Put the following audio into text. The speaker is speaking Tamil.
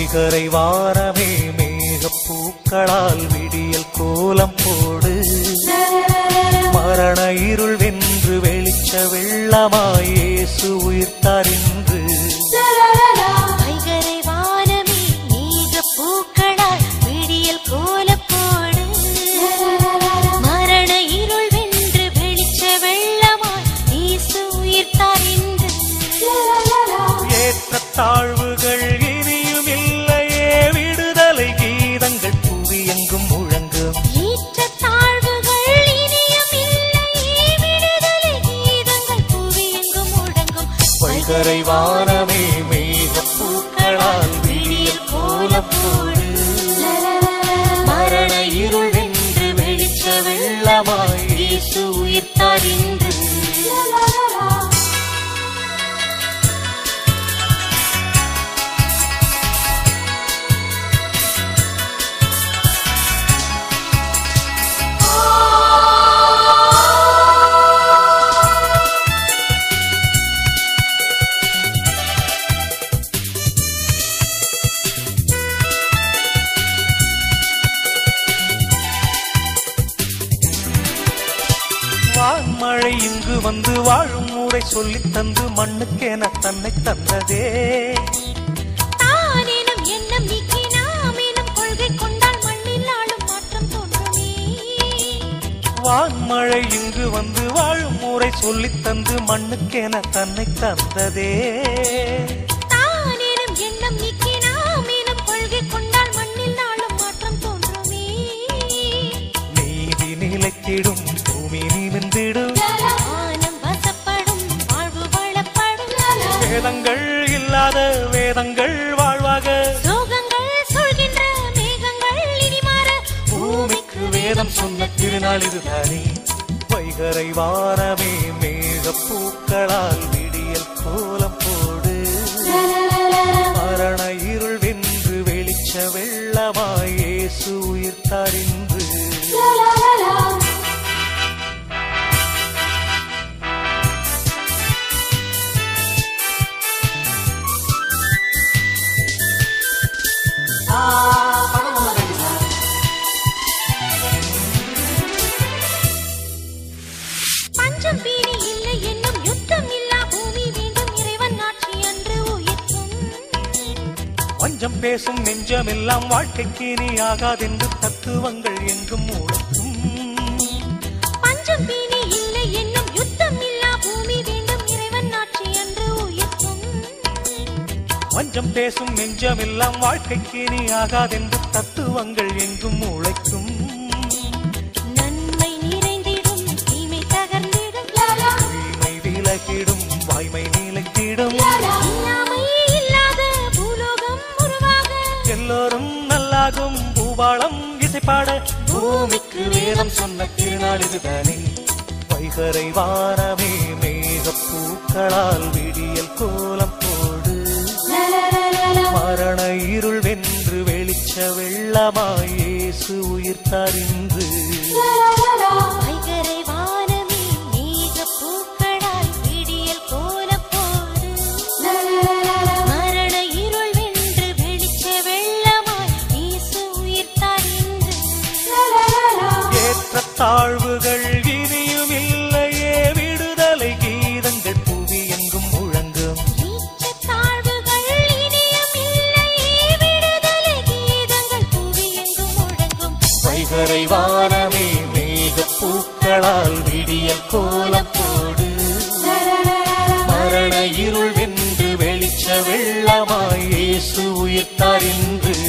வைகரை வாரமே மேகப்பூக்களால் விடியல் கோலம் போடு மரண இருள் வென்று வெளிச்ச வெள்ளமாய் இயேசு உயிர்த்தார் இன்று வைகரை வானமே மேகப் பூக்களால் விடியல் கோலப்போடு. மரண இருள் வென்று வெளிச்ச வெள்ளமாய் இயேசு உயிர்த்தார் இன்று. ஏற்ற தாழ்வுகள் இனியும் இல்லையே விடுதலை கீதங்கள் புவி எங்கும் முழங்கும் ஏற்றத் தாழ்வுகள் இனியும் இல்லையே, விடுதலை கீதங்கள் புவியெங்கும் முழங்கும். வைகரை வாரமே மேகப்பூக்களால் விடியல் கோலம் போடு மரண இருள் வென்று வெளிச்ச வெள்ளமாய் இயேசு உயிர்த்தார் இன்று வான்மழை இங்கு வந்து வாழும் ஊரை சொல்லித் தந்து மண்ணுக்கென தன்னை தந்ததே தானெனும் எண்ணம் நீக்கி நாமெனும் கொள்கை கொண்டால் மண்ணில் ஆளும் மாற்றம் தோன்றுமே. வான்மழை இங்கு வந்து வாழும் ஊரை சொல்லித் தந்து மண்ணுக்கென தன்னை தந்ததே தானெனும் எண்ணம் நீக்கி நாமெனும் கொள்கை கொண்டால் மண்ணில் ஆளும் மாற்றம் தோன்றுமே. நீதி நிலைத்திடும் பூமி நிமிர்ந்திடும் வானம் வசப்படும், வாழ்வு வளப்படும். வேதங்கள் இல்லாத வேதங்கள் வாழ்வாக சோகங்கள் சொல்கின்ற மேகங்கள் இனி மாற பூமிக்கு வேதம் சொன்ன திருநாள் இதுதானே வைகரை வாரமே மேகப்பூக்களால் விடியல் கோலம் போடு மரண இருள் வென்று வெளிச்ச வெள்ளமாய் இயேசு உயிர்த்தார் இன்று பஞ்சம் பீடி இல்லை என்னும் யுத்தம் இல்லா பூமி வேண்டும் இறைவன் ஆட்சி அன்று உயிர்க்கும் வஞ்சம் பேசும் நெஞ்சமெல்லாம் வாழ்க்கைக்கு நீ ஆகாதென்று தத்துவங்கள் எங்கும் மூலக்கும் பஞ்சம் பீனி இல்லை என்னும் யுத்தம் இல்லா பூமி வேண்டும் இறைவன் ஆட்சி அன்று உயிர்க்கும் வஞ்சம் பேசும் நெஞ்சமெல்லாம் வாழ்க்கைக்கு நீ ஆகாதென்று தத்துவங்கள் எங்கும் உழைக்கும் நன்மை நிறைந்திடும் தீமை தகர்ந்திடும் தூய்மை விலகிடும் வாய்மை நிலைத்திடும் இல்லாமை இல்லாத பூலோகம் உருவாக எல்லோரும் நல்லாகும் பூபாளம் இசைப்பாட பூமிக்கு வேதம் சொன்ன திருநாள் இதுதானே வைகரை வாரமே மேகப்பூக்களால் விடியல் கோலம் போடு மரண இருள் வென்று வெளிச்ச வெள்ளமாய் இயேசு உயிர்த்தார் இன்று வைகரை வானமே மேகப் பூக்களால் விடியல் கோலப்போடு. மரண இருள் வென்று வெளிச்ச வெள்ளமாய் இயேசு உயிர்த்தார் இன்று. ஏற்ற தாழ்வுகள் இனியும் இல்லையே விடுதலை கீதங்கள் புவி எங்கும் முழங்கும் ஈற்றத் தாழ்வுகள் இனியும் இல்லையே, விடுதலை கீதங்கள் புவியெங்கும் முழங்கும். வைகரை வானமே மேகப்பூக்களால் விடியல் கோலம் போடு மரண இருள் வென்று வெளிச்ச வெள்ளமாய் இயேசு உயிர்த்தார் இன்று